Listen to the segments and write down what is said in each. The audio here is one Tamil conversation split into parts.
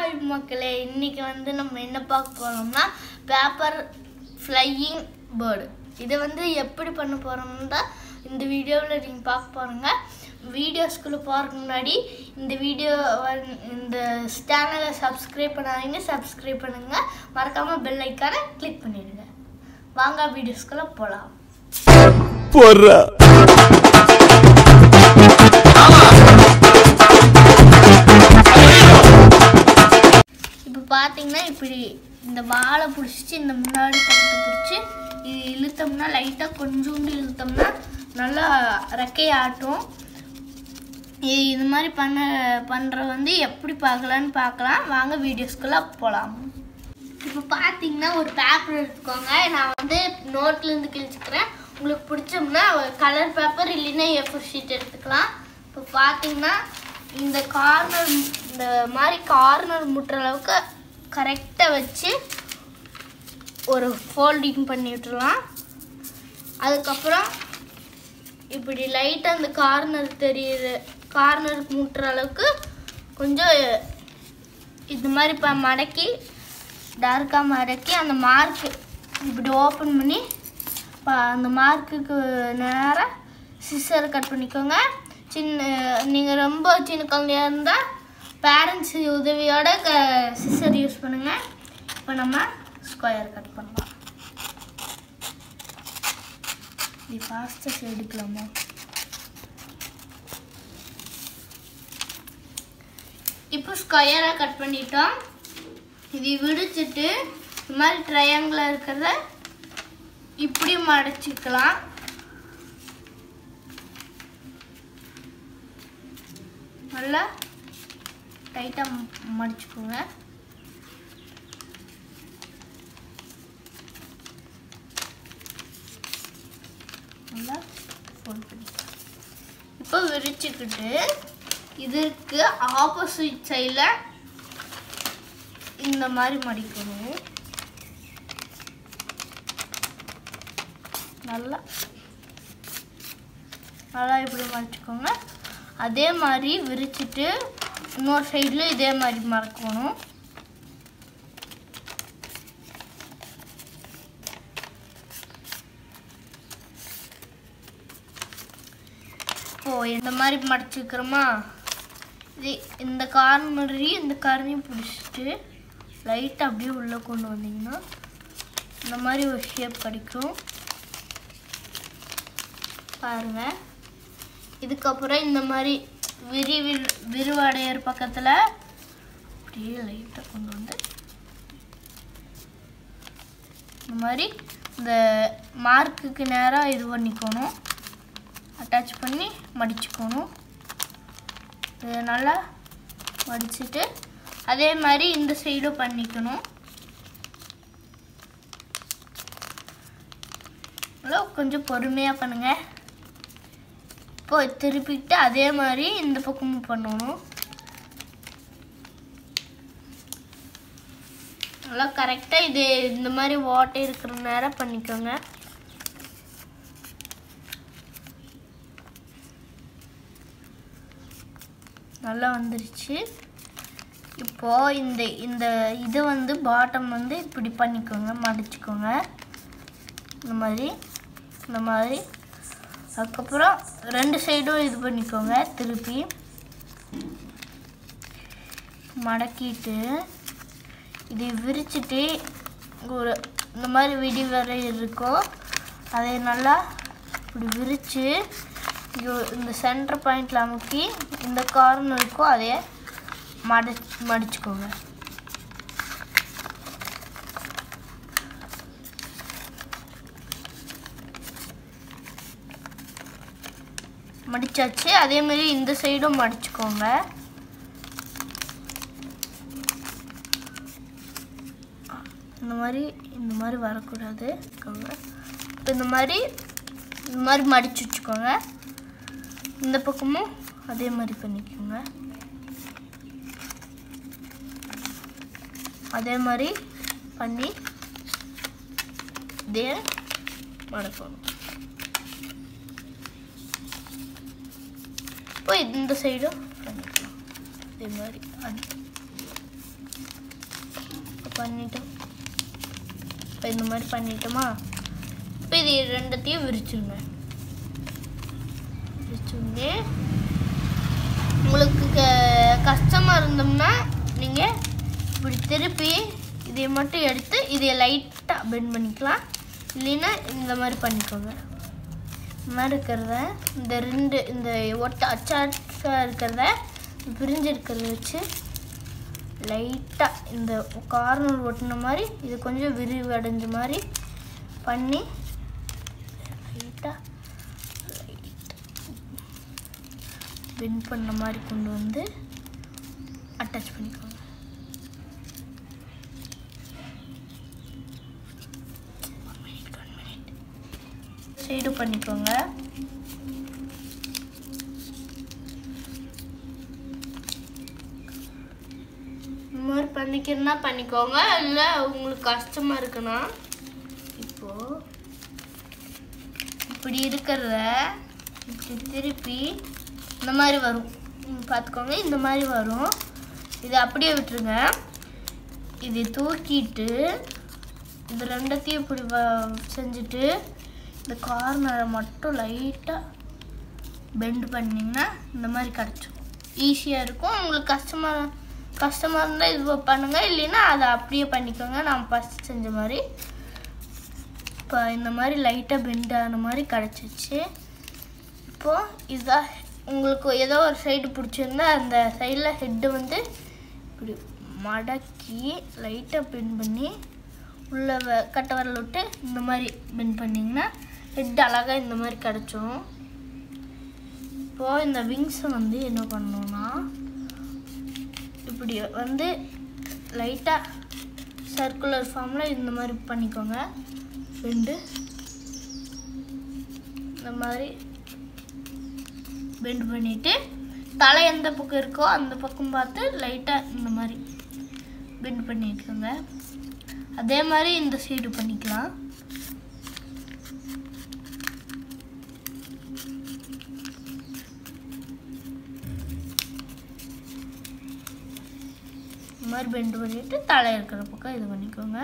ஹாய் மக்களே இன்னைக்கு வந்து நம்ம என்ன பார்க்க போறோம்னா பேப்பர் ஃப்ளையிங் பேர்டு இதை வந்து எப்படி பண்ண போறோம்னு தான் இந்த வீடியோவில் நீங்கள் பார்க்க போறீங்க வீடியோஸ்குள்ளே போகிறதுக்கு முன்னாடி இந்த வீடியோ இந்த சேனலை சப்ஸ்கிரைப் பண்ணாதீங்க சப்ஸ்கிரைப் பண்ணுங்க மறக்காம பெல் ஐக்கானை கிளிக் பண்ணிடுங்க வாங்க வீடியோஸ்குள்ளே போகலாம் போடுறா இப்போ பார்த்தீங்கன்னா இப்படி இந்த வாழை பிடிச்சிட்டு இந்த முன்னாடி பக்கத்தை பிடிச்சி இது இழுத்தோம்னா லைட்டாக கொஞ்சோண்டு இழுத்தோம்னா நல்லா ரெக்கையை ஆட்டும் இது இது மாதிரி பண்ண பண்ணுற வந்து எப்படி பார்க்கலான்னு பார்க்கலாம் வாங்க வீடியோஸ்குள்ளே போகலாம் இப்போ பார்த்தீங்கன்னா ஒரு பேப்பர் எடுத்துக்கோங்க நான் வந்து நோட்லேருந்து கிழிச்சுக்கிறேன் உங்களுக்கு பிடிச்சோம்னா கலர் பேப்பர் இல்லைன்னா ஏஃபோர் ஷீட் எடுத்துக்கலாம் இப்போ பார்த்தீங்கன்னா இந்த கார்னர் இந்த மாதிரி கார்னர் முட்டுற அளவுக்கு கரெக்டாக வச்சு ஒரு ஃபோல்டிங் பண்ணி விட்டுறலாம் அதுக்கப்புறம் இப்படி லைட்டாக அந்த கார்னர் தெரியுற கார்னருக்கு முட்டுற அளவுக்கு கொஞ்சம் இது மாதிரி இப்போ மடக்கி டார்க்காக மடக்கி அந்த மார்க்கு இப்படி ஓப்பன் பண்ணி இப்போ அந்த மார்க்குக்கு நேராக சிஸ்ஸர் கட் பண்ணிக்கோங்க சின்ன நீங்கள் ரொம்ப சின்ன குழந்தையா இருந்தால் பேரண்ட்ஸ் உதவியோட க சிஸ்ஸர் யூஸ் பண்ணுங்கள் இப்போ நம்ம ஸ்கொயர் கட் பண்ணலாம் இது ஃபாஸ்டஸ்ட் எடுக்கலாமா இப்போ ஸ்கொயராக கட் பண்ணிட்டோம் இது விடிச்சிட்டு இந்த மாதிரி ட்ரையாங்கிளாக இருக்கிறத இப்படி மடிச்சுக்கலாம் நல்லா டைட்டாக மடிச்சுக்கோங்க நல்லா ஃபோல்ட் பண்ணிக்கலாம் இப்போ விரிச்சுக்கிட்டு இதற்கு ஆப்போசிட் சைடில் இந்த மாதிரி மடிக்கணும் நல்லா நல்லா இப்படி மடிச்சுக்கோங்க அதே மாதிரி விரிச்சிட்டு இன்னொரு சைடில் இதே மாதிரி மறக்கணும் இப்போ இந்த மாதிரி மடிச்சுக்கிறோமா இது இந்த கார்னரையும் இந்த கார்னையும் பிடிச்சிட்டு லைட்டாக அப்படியே உள்ளே கொண்டு வந்தீங்கன்னா இந்த மாதிரி ஒரு ஷேப் கிடைக்கும் பாருங்க இதுக்கப்புறம் இந்த மாதிரி விரி வில் விரிவடையர் பக்கத்தில் அப்படியே லைட்டாக கொண்டு வந்து இந்த மாதிரி இந்த மார்க்குக்கு நேராக இது பண்ணிக்கணும் அட்டாச் பண்ணி மடிச்சுக்கணும் இதை நல்லா மடிச்சுட்டு அதே மாதிரி இந்த சைடும் பண்ணிக்கணும் நல்லா கொஞ்சம் பொறுமையாக பண்ணுங்கள் இப்போ திருப்பிட்டு அதே மாதிரி இந்த பக்கமும் பண்ணணும் நல்லா கரெக்டாக இது இந்த மாதிரி ஓட்டை இருக்கிற நேரம் பண்ணிக்கோங்க நல்லா வந்துருச்சு இப்போ இந்த இந்த இது வந்து பாட்டம் வந்து இப்படி பண்ணிக்கோங்க மடிச்சுக்கோங்க இந்த மாதிரி இந்த மாதிரி அதுக்கப்புறம் ரெண்டு சைடும் இது பண்ணிக்கோங்க திருப்பி மடக்கிட்டு இதை விரிச்சிட்டு ஒரு இந்த மாதிரி விடி வரை இருக்கும் அதை நல்லா இப்படி விரித்து இந்த சென்டர் பாயிண்டில் அமுக்கி இந்த கார்னர் இருக்கும் அதே மடி மடிச்சுக்கோங்க மடிச்சாச்சு அதே மாதிரி இந்த சைடும் மடிச்சுக்கோங்க இந்த மாதிரி இந்த மாதிரி வரக்கூடாது இப்போ இந்த மாதிரி இந்த மாதிரி மடிச்சு வச்சுக்கோங்க இந்த பக்கமும் அதே மாதிரி பண்ணிக்கோங்க அதே மாதிரி பண்ணி இதே மடக்கணும் இப்போ இந்த சைடும் பண்ணிக்கலாம் அதே மாதிரி அது பண்ணிட்டு இப்போ இந்த மாதிரி பண்ணிட்டோமா இப்போ இது ரெண்டத்தையும் விரிச்சுருங்க விரிச்சுங்க உங்களுக்கு க- கஷ்டமா இருந்தோம்னா நீங்கள் இப்படி திருப்பி இதை மட்டும் எடுத்து இதை லைட்டாக பெண்ட் பண்ணிக்கலாம் இல்லைன்னா இந்த மாதிரி பண்ணிக்கோங்க இந்த மாதிரி இருக்கிறத இந்த ரெண்டு இந்த ஒட்ட அச்சாக்க இருக்கிறத பிரிஞ்சு இருக்கிறத வச்சு லைட்டாக இந்த கார்னர் ஒட்டின மாதிரி இது கொஞ்சம் விரிவடைஞ்ச மாதிரி பண்ணி லைட்டாக பெண்ட் பண்ண மாதிரி கொண்டு வந்து அட்டாச் பண்ணிக்கோங்க சைடு பண்ணிக்கோங்க இந்த மாதிரி பண்ணிக்கிறனா பண்ணிக்கோங்க இல்லை உங்களுக்கு கஷ்டமாக இருக்குன்னா இப்போ இப்படி இருக்கிறத இப்படி திருப்பி இந்த மாதிரி வரும் ம், பார்த்துக்கோங்க இந்த மாதிரி வரும் இதை அப்படியே விட்டுருங்க இதை தூக்கிட்டு இது ரெண்டத்தையும் இப்படி வ- செஞ்சுட்டு இந்த கார்னரை மட்டும் லைட்டாக பெண்ட் பண்ணிங்கன்னா இந்த மாதிரி கிடச்சிரும் ஈஸியாக இருக்கும் உங்களுக்கு கஷ்டமாக கஷ்டமாக இருந்தால் இது பண்ணுங்கள் இல்லைன்னா அதை அப்படியே பண்ணிக்கோங்க நான் ஃபஸ்ட் செஞ்ச மாதிரி இப்போ இந்த மாதிரி லைட்டாக பெண்ட் ஆன மாதிரி கிடச்சிச்சு இப்போது இதுதான் உங்களுக்கு ஏதோ ஒரு சைடு பிடிச்சிருந்தா அந்த சைடில் ஹெட்டு வந்து இப்படி மடக்கி லைட்டாக பெண்ட் பண்ணி உள்ள வ- கட்டை வரல விட்டு இந்த மாதிரி பெண்ட் பண்ணிங்கன்னா ஹெட் அழகாக இந்த மாதிரி கிடச்சிரும் இப்போது இந்த விங்ஸை வந்து என்ன பண்ணணும்னா இப்படி வந்து லைட்டாக சர்க்குலர் ஃபார்மில் இந்த மாதிரி பண்ணிக்கோங்க பெண்டு இந்த மாதிரி பெண்ட் பண்ணிவிட்டு தலை எந்த பக்கம் இருக்கோ அந்த பக்கம் பார்த்து லைட்டாக இந்த மாதிரி பெண்ட் பண்ணிக்கோங்க அதே மாதிரி இந்த சைடு பண்ணிக்கலாம் இந்த மாதிரி பெண்ட் பண்ணிட்டு தலை இருக்கிற பக்கம் இது பண்ணிக்கோங்க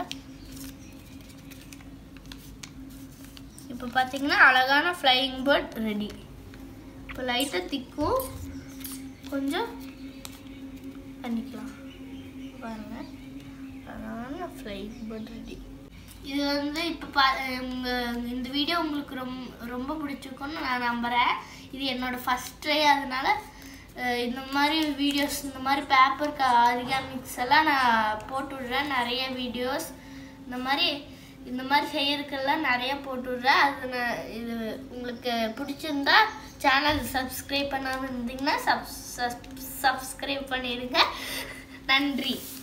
இப்போ பார்த்தீங்கன்னா அழகான ஃப்ளையிங் பேர்ட் ரெடி இப்போ லைட்டாக திக்கும் கொஞ்சம் பண்ணிக்கலாம் பாருங்க அழகான ஃப்ளையிங் பேர்ட் ரெடி இது வந்து இப்போ பா உங்க இந்த வீடியோ உங்களுக்கு ரொம்ப ரொம்ப பிடிச்சிருக்கும்னு நான் நம்புகிறேன் இது என்னோட ஃபஸ்ட் ட்ரை அதனால அஹ், இந்த மாதிரி வீடியோஸ் இந்த மாதிரி பேப்பர் ஆரிகாமிக்ஸ் எல்லாம் நான் போட்டு விடுறேன் நிறைய வீடியோஸ் இந்த மாதிரி இந்த மாதிரி செய்யறதுக்கெல்லாம் நிறைய போட்டு விடுறேன் அது நான் இது உங்களுக்கு பிடிச்சிருந்தா சேனல் சப்ஸ்கிரைப் பண்ணாமல் இருந்தீங்கன்னா சப் சப்ஸ்கிரைப் பண்ணிடுங்க நன்றி